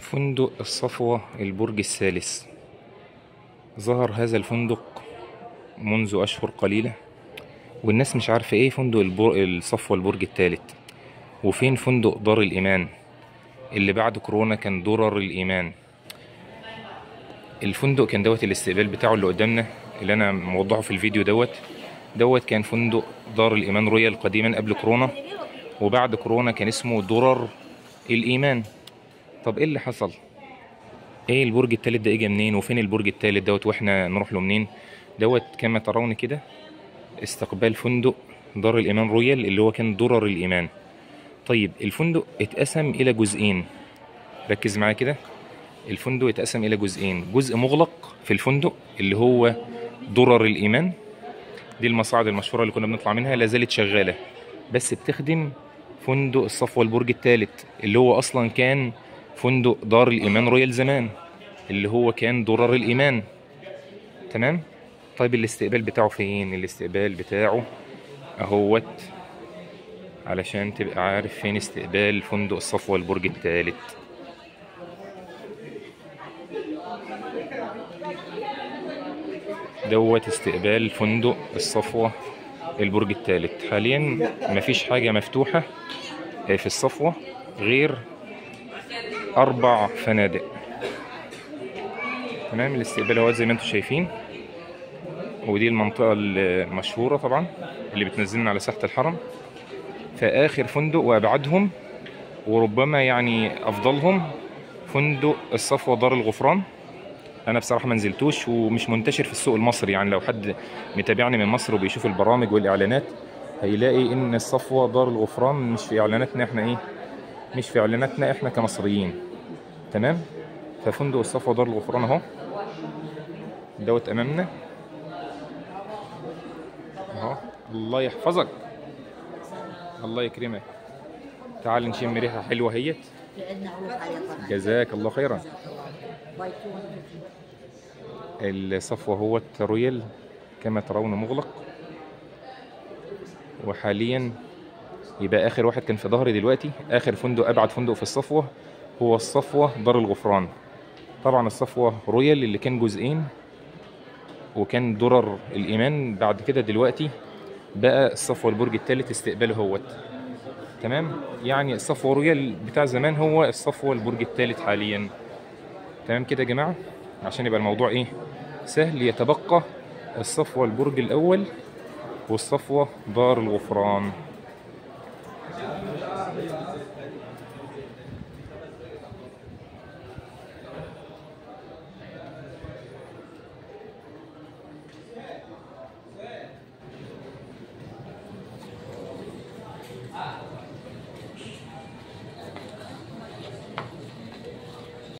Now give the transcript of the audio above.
فندق الصفوة البرج الثالث ظهر هذا الفندق منذ أشهر قليلة والناس مش عارفة ايه فندق البر... الصفوة البرج الثالث وفين فندق دار الإيمان اللي بعد كورونا كان درر الإيمان الفندق كان دوت الاستقبال بتاعه اللي قدامنا اللي أنا موضحه في الفيديو دوت دوت كان فندق دار الإيمان رويال قديما قبل كورونا وبعد كورونا كان اسمه درر الإيمان طب ايه اللي حصل ايه البرج التالت ده اجى منين وفين البرج التالت دوت واحنا نروح له منين دوت كما ترون كده استقبال فندق دار الايمان رويال اللي هو كان درر الايمان طيب الفندق اتقسم الى جزئين ركز معايا كده الفندق اتقسم الى جزئين جزء مغلق في الفندق اللي هو درر الايمان دي المصاعد المشهوره اللي كنا بنطلع منها لا زالت شغاله بس بتخدم فندق الصفوه البرج الثالث اللي هو اصلا كان فندق دار الايمان رويال زمان اللي هو كان درر الايمان تمام طيب الاستقبال بتاعه فين الاستقبال بتاعه اهوت علشان تبقى عارف فين استقبال فندق الصفوة البرج الثالث دوت استقبال فندق الصفوة البرج الثالث حاليا مفيش حاجة مفتوحة في الصفوة غير أربع فنادق تمام الاستقبال اهو زي ما انتم شايفين ودي المنطقة المشهورة طبعا اللي بتنزلنا على ساحة الحرم فآخر فندق وأبعدهم وربما يعني أفضلهم فندق الصفوة دار الغفران أنا بصراحة ما نزلتوش ومش منتشر في السوق المصري يعني لو حد متابعني من مصر وبيشوف البرامج والإعلانات هيلاقي إن الصفوة دار الغفران مش في إعلاناتنا إحنا إيه مش في إعلاناتنا إحنا كمصريين تمام ففندق الصفوة دار الغفران أهو دوت أمامنا اهو الله يحفظك الله يكرمك تعال نشم ريحه حلوه هيت جزاك الله خيرا الصفوة هو رويال كما ترون مغلق وحاليا يبقى اخر واحد كان في ظهري دلوقتي اخر فندق ابعد فندق في الصفوة هو الصفوة دار الغفران طبعا الصفوة رويال اللي كان جزئين وكان درر الايمان بعد كده دلوقتي بقى الصفوة البرج الثالث استقباله هوت تمام يعني الصفوة رويال بتاع زمان هو الصفوة البرج الثالث حاليا تمام كده يا جماعة عشان يبقى الموضوع ايه سهل يتبقى الصفوة البرج الاول والصفوة دار الغفران